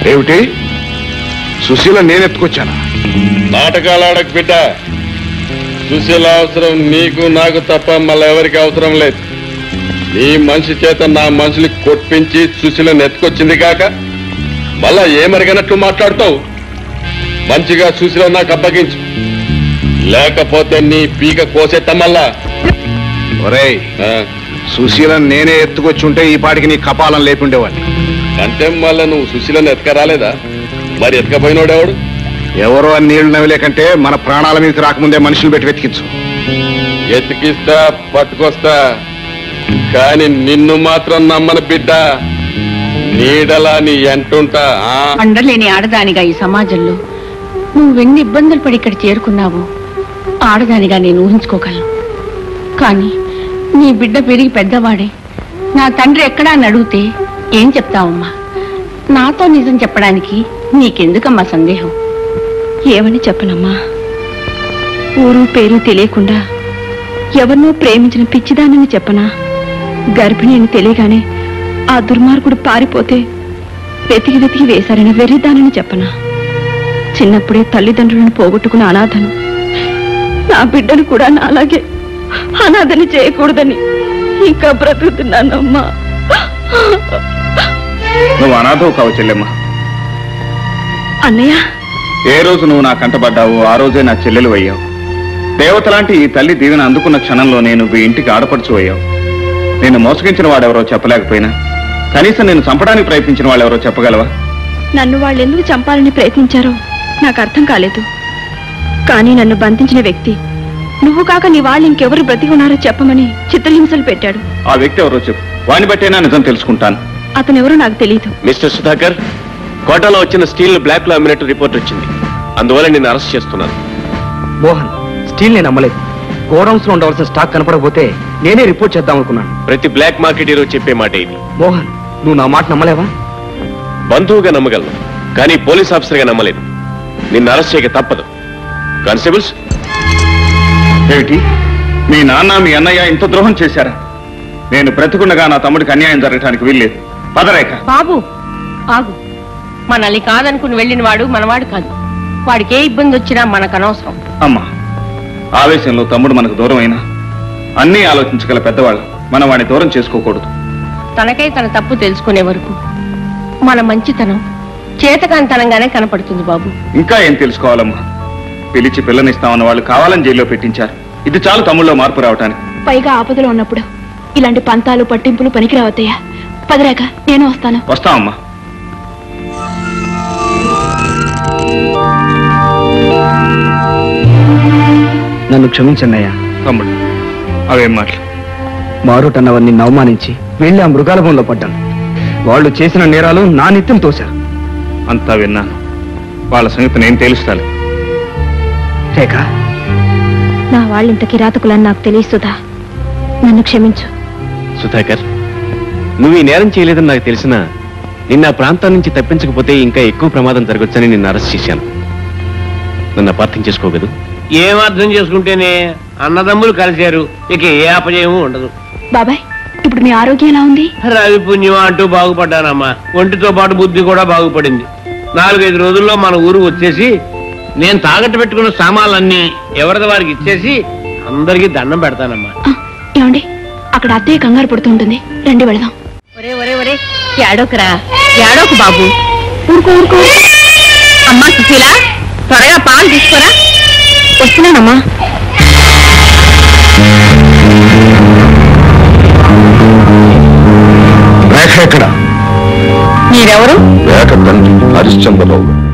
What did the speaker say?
ఏమిటి సుశీల నేను ఎత్తుకొచ్చానా నాటకాలు ఆడకు బిడ్డ సుశీల అవసరం నీకు నాకు తప్ప మళ్ళీ ఎవరికి అవసరం లేదు నీ మనిషి చేత నా మనిషిని కొట్టించి సుశీలను ఎత్తుకొచ్చింది కాక మళ్ళా ఏమరిగినట్లు మాట్లాడతావు మంచిగా సుశీల నాకు అప్పగించు లేకపోతే నీ పీక కోసేట మళ్ళా ఒరేయ్ ఆ, సుశీల నేనే ఎత్తుకొచ్చి ఉంటే ఈ పాటికి నీ కపాలం లేకుండేవాడిని అంటే మళ్ళా నువ్వు సుశీలను ఎత్తుకరాలేదా మరి ఎత్తుకపోయినోడెవడు ఎవరో అని నీళ్లు నవ్వలే కంటే మన ప్రాణాల మీదకి రాకముందే మనుషులు పెట్టి వెతికించు ఎతికిస్తా పట్టుకొస్తా కాని నిన్ను మాత్రం నమ్మను బిడ్డ నీడలా నీ ఎంటుంటా ఆ? అండలేని ఆడదానిగా ఈ సమాజంలో నువ్వెన్ని ఇబ్బందులు పడి ఇక్కడ చేరుకున్నావో ఆడదానిగా నేను ఊహించుకోగలను కానీ నీ బిడ్డ పెరిగి పెద్దవాడే నా తండ్రి ఎక్కడా అని అడిగితే ఏం చెప్తావమ్మా నాతో నిజం చెప్పడానికి నీకెందుకమ్మా సందేహం ఏమని చెప్పనమ్మా ఊరు పేరు తెలియకుండా ఎవరినో ప్రేమించిన పిచ్చిదానని చెప్పనా గర్భిణి అని తెలియగానే ఆ దుర్మార్గుడు పారిపోతే వెతికి వెతికి వేశారని వెర్రిదానని చెప్పనా చిన్నప్పుడే తల్లిదండ్రులను పోగొట్టుకున్న అనాథను నా బిడ్డను కూడా నాలాగే అనాథని చేయకూడదని ఇంకా బ్రతుకుతున్నానమ్మా నువ్వు అనాథవు కావు చెల్లెమ్మ అన్నయ్య ఏ రోజు నువ్వు నా కంటపడ్డావో ఆ రోజే నా చెల్లెలు అయ్యావు దేవత లాంటి ఈ తల్లి దీవెన అందుకున్న క్షణంలోనే నువ్వు ఈ ఇంటికి ఆడపడుచు అయ్యావు నేను మోసగించిన వాడెవరో చెప్పలేకపోయినా కనీసం నేను చంపడానికి ప్రయత్నించిన వాళ్ళెవరో చెప్పగలవా నన్ను వాళ్ళు ఎందుకు చంపాలని ప్రయత్నించారో నాకు అర్థం కాలేదు కానీ నన్ను బంధించిన వ్యక్తి నువ్వు కాక నీ వాళ్ళు ఇంకెవరు బ్రతికి ఉన్నారో చెప్పమని చిత్రహింసలు పెట్టాడు ఆ వ్యక్తి ఎవరో చెప్పు వాని బట్టేనా నిజం తెలుసుకుంటాను అతనెవరో నాకు తెలియదు మిస్టర్ సుధాకర్ కోటాలో వచ్చిన స్టీల్ బ్లాక్ లో అమ్మినట్టు రిపోర్ట్ వచ్చింది అందువల్ల నేను అరెస్ట్ చేస్తున్నాను మోహన్ స్టీల్ నేను అమ్మలేదు గోడౌన్స్ లో ఉండవలసిన స్టాక్ కనపడకపోతే నేనే రిపోర్ట్ చేద్దాం అనుకున్నాను ప్రతి బ్లాక్ మార్కెట్ హీరో చెప్పే మాట ఇది మోహన్ నువ్వు నా మాట నమ్మలేవా బంధువుగా నమ్మగలను కానీ పోలీస్ ఆఫీసర్గా నమ్మలేదు నిన్ను అరెస్ట్ చేయక తప్పదు కానిస్టేబుల్స్ ఏమిటి మీ నాన్న మీ అన్నయ్య ఇంత ద్రోహం చేశారా నేను బ్రతికుండగా నా తమ్ముడికి అన్యాయం జరగటానికి వీల్లేదు పదరేఖ బాబు ఆగు మనల్ని కాదనుకుని వెళ్ళిన వాడు మనవాడు కాదు వాడికి ఏ ఇబ్బంది వచ్చినా మనకు అనవసరం అమ్మా ఆవేశంలో తమ్ముడు మనకు దూరం అయినా అన్నీ ఆలోచించగల పెద్దవాళ్ళు మనం వాడిని దూరం చేసుకోకూడదు తనకై తన తప్పు తెలుసుకునే వరకు మన మంచితనం చేతకాంతనంగానే కనపడుతుంది బాబు ఇంకా ఏం తెలుసుకోవాలమ్మా పిలిచి పిల్లనిస్తామన్న వాళ్ళు కావాలని జైల్లో పెట్టించారు ఇది చాలు తమ్ముళ్ళలో మార్పు రావటానికి పైగా ఆపదలో ఉన్నప్పుడు ఇలాంటి పంతాలు పట్టింపులు పనికిరావద్దయ్యా పదరాక నేను వస్తాను వస్తామమ్మా నన్ను క్షమించండి అయ్యా తమ్ముడు అవేం మాటలు మారుటన్నవన్నీ అవమానించి వెళ్ళి ఆ మృగాల బొమ్మలో పడ్డాను వాళ్ళు చేసిన నేరాలు నా నిత్యం తోశారు అంతా విన్నాను వాళ్ళ సంగతి నేను తెలుస్తాను రేఖ నా వాళ్ళింత కిరాతకులని నాకు తెలియసుదా నన్ను క్షమించు సుధాకర్ నువ్వు ఈ నేరం చేయలేదని నాకు తెలిసినా నిన్న ఆ ప్రాంతం నుంచి తప్పించకపోతే ఇంకా ఎక్కువ ప్రమాదం జరగొచ్చని నిన్ను అరెస్ట్ చేశాను నన్ను అపార్థం చేసుకోగదు ఏం అర్థం చేసుకుంటేనే అన్నదమ్ములు కలిశారు ఇక ఏ అపజయము ఉండదు బాబాయ్ ఇప్పుడు మీ ఆరోగ్యం ఎలా ఉంది రవి పుణ్యం అంటూ బాగుపడ్డానమ్మా ఒంటితో పాటు బుద్ధి కూడా బాగుపడింది నాలుగైదు రోజుల్లో మన ఊరు వచ్చేసి నేను తాగట్టు పెట్టుకున్న సామాన్లన్నీ ఎవరిది వారికి ఇచ్చేసి అందరికీ దండం పెడతానమ్మా ఆ, ఏమండి అక్కడ అత్తయ్య కంగారు పడుతుంటుంది రండి వెళదాం ఒరే ఒరే ఒరే ఏడోకురా ఏడోకు బాబు ఊరుకో ఊరుకో అమ్మా సుశీల త్వరగా పాలు తీసుకోరా వస్తున్నానమ్మా రేఖ ఎక్కడ మీరెవరు రేఖ తండ్రి హరిశ్చంద్రరావు